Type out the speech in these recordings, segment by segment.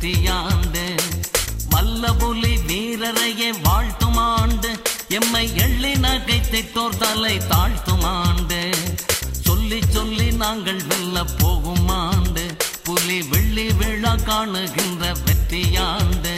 வெற்றியாண்டு வல்லபுலி வீரரையே வாழ்த்தும் ஆண்டு எம்மை எள்ளி நகைத்திட்டோர் தலை தாழ்த்தும் ஆண்டு சொல்லி சொல்லி நாங்கள் வெல்ல போகும் ஆண்டு புலி வெள்ளி விழா காணுகின்ற வெற்றியாண்டு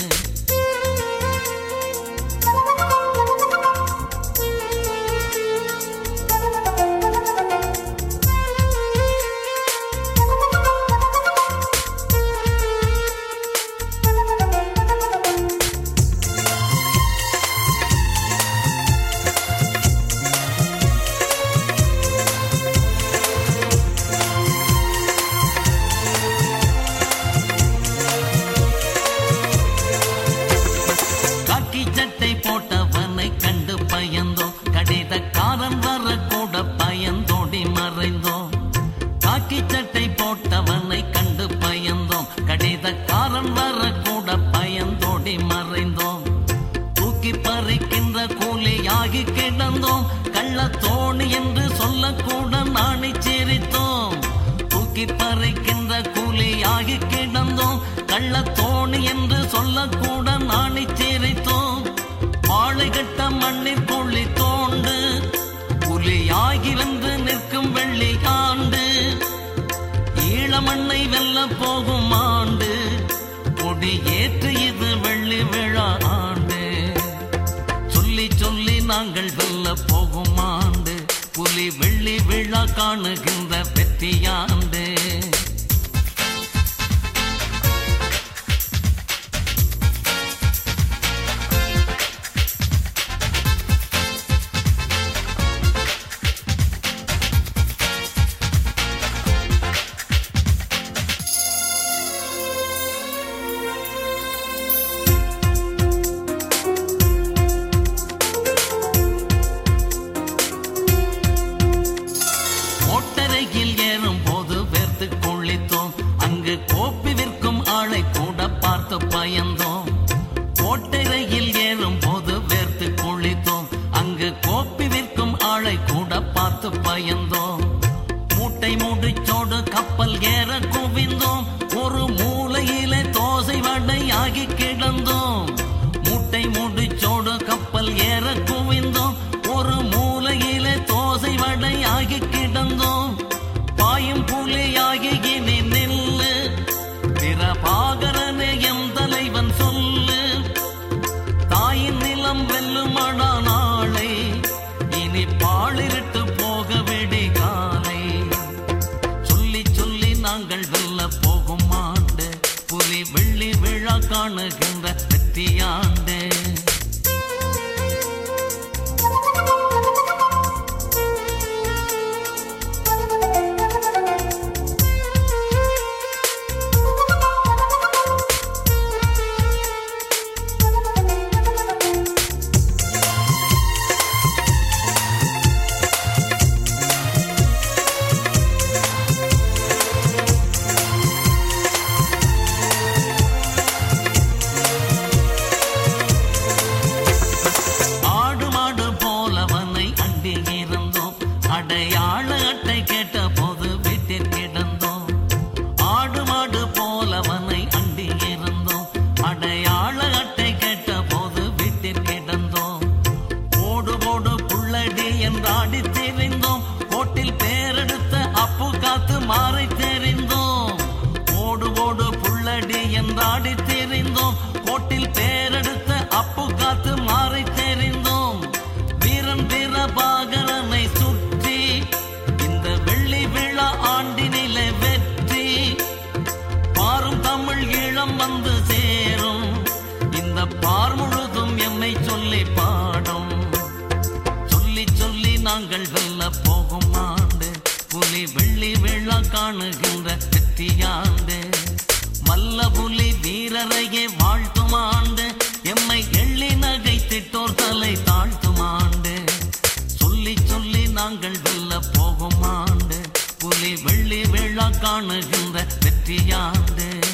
காக்கி சட்டை போட்டவனை கண்டு பயந்தோம் கடிதக்காரன் வர கூட பயந்தோடி மறைந்தோம் காக்கி சட்டை போட்டவனை கண்டு பயந்தோம் கடிதக்காரன் வர கூட பயந்தோடி மறைந்தோம் தூக்கி பறிக்கின்ற கூலியாகி கிடந்தோம் கள்ளத்தோணி என்று சொல்லக்கூட நாணி சிரித்தோம் தூக்கி பறிக்கின்ற கூலியாகி கிடந்தோம் கள்ளத்தோணி என்று சொல்லக்கூட நாணி சிரித்தோம் வாழை கட்ட மண்ணில் கொள்ளி தோண்டு புலியாகி வந்து நிற்கும் வெள்ளி ஆண்டு ஈழமண்ணை வெல்ல போகும் ஆண்டு கொடி ஏற்று இது வெள்ளி விழா ஆண்டு சொல்லி சொல்லி நாங்கள் வெல்ல போகும் ஆண்டு புலி வெள்ளி விழா காணுகின்ற வெற்றியாண்டு ஓட்டரையில் ஏறும் போது வேர்த்து கொள்ளித்தோம் அங்கு கோப்பி விற்கும் ஆளை கூட பார்த்து பயந்தோம் ஓட்டரையில் ஏறும் போது வேர்த்து கொள்ளித்தோம் அங்கு கோப்பி விற்கும் ஆளை கூட பார்த்து பயந்தோம் மூட்டை முடிச்சோடு கப்பல் ஏற குவிந்தோம் ஒரு மூலையிலே தோசை வடையாகி கிடந்தோம் மூட்டை முடிச்சோடு கப்பல் ஏற குவிந்தோம் ஒரு மூலையிலே தோசை வடையாகி கிடந்தோம் பாயும் புலியாகி இனி நில்லு பிரபாகரனே எம் தலைவன் சொல்லு தாயின் நிலம் வெல்லுமடா நாளை இனி பாழிருட்டு போக விடி காலை சொல்லி சொல்லி நாங்கள் வெல்ல போகும் ஆண்டு புலி வெள்ளி விழா காணுகின்ற வெற்றியாண்டு ஆடு மாடு போலவனை அண்டி இருந்தோம் அடையாள அட்டை கேட்ட போது வீட்டில் கிடந்தோம் ஆடு மாடு போலவனை அண்டி இருந்தோம் அடையாள அட்டை கேட்ட போது வீட்டில் கிடந்தோம் ஓடு போடு புள்ளடி என்றாடி தெரிந்தோம் கோட்டில் பேரெடுத்த அப்பு காத்து மாறை தெரிந்தோம் ஓடு ஓடு புள்ளடி என்றாடி தெரிந்தோம் கோட்டில் பேரெடுத்த அப்பு காத்து மாறை தெரிந்தோம் வீரன் வீரபாகரனை சுற்றி இந்த வெள்ளி விழா ஆண்டினிலே வெற்றி பாரும் தமிழ் ஈழம் வந்து சேரும் இந்த பார் முழுதும் எம்மை சொல்லி பாடும் சொல்லி சொல்லி நாங்கள் வெல்ல போகும் ஆண்டு புலி வெள்ளி விழா காணுகின்ற வெற்றியாண்டு மல்ல புலி வீரரையே வாழ்த்தும் ஆண்டு எம்மை எள்ளி நகைத்திட்டோர் தலை தாழ்த்தும் ஆண்டு சொல்லி சொல்லி நாங்கள் வெல்ல போகும் ஆண்டு புலி வெள்ளி விழா காணுகின்ற வெற்றியாண்டு